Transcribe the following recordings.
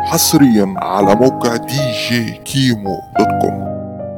حصريا على موقع دي جي كيمو دوت كوم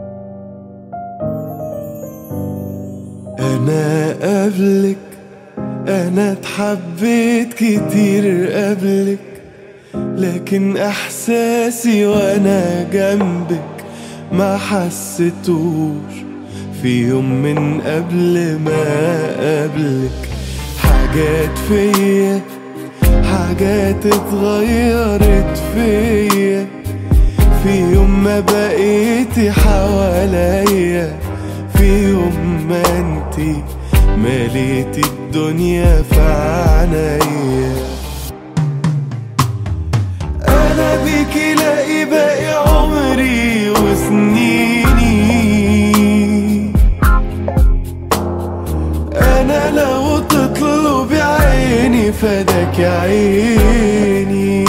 انا قبلك انا اتحبيت كتير قبلك لكن احساسي وانا جنبك ما حسيتوش في يوم من قبل ما قبلك حاجات فيا حاجات اتغيرت فيا في يوم ما بقيتي حواليا في يوم ما انتي مليتي الدنيا في عينيا انا بيكي لاقي باقي عمري وسنيني انا لو تطلبي عيني فداك يا عيني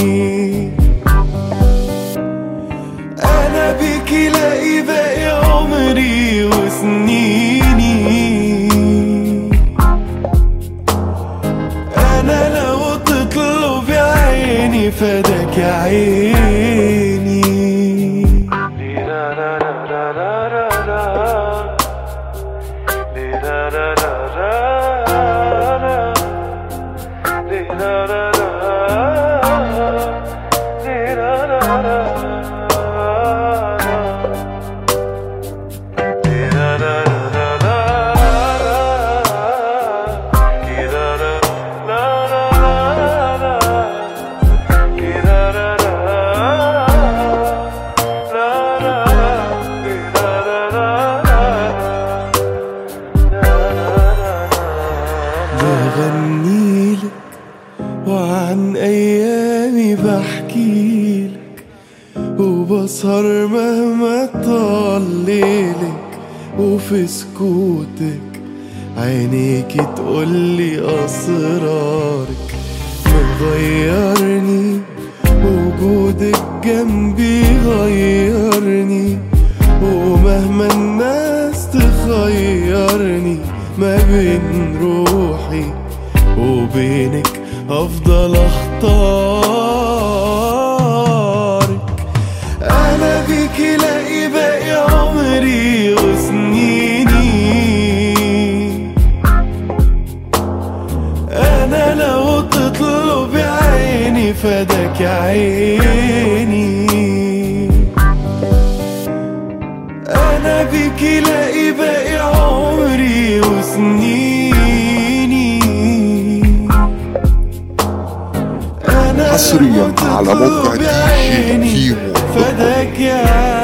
انا بيكي لاقي باقي عمري وسنيني انا لو تطلبي عيني فداك يا عيني بغنيلك وعن ايامي بحكيلك وبسهر مهما طال ليلك وفي سكوتك عينيكي تقولي اسرارك مغيرني وجودك جنبي غيرني ومهما الناس تخيرني ما بين روحي وبينك افضل اختارك انا بيكي لاقي باقي عمري وسنيني انا لو تطلبي عيني فداك يا عيني انا بيكي لاقي باقي عمري وسنيني انا حصرياً لو على موقع تطلبي دي جي عيني كيمو. فداك يا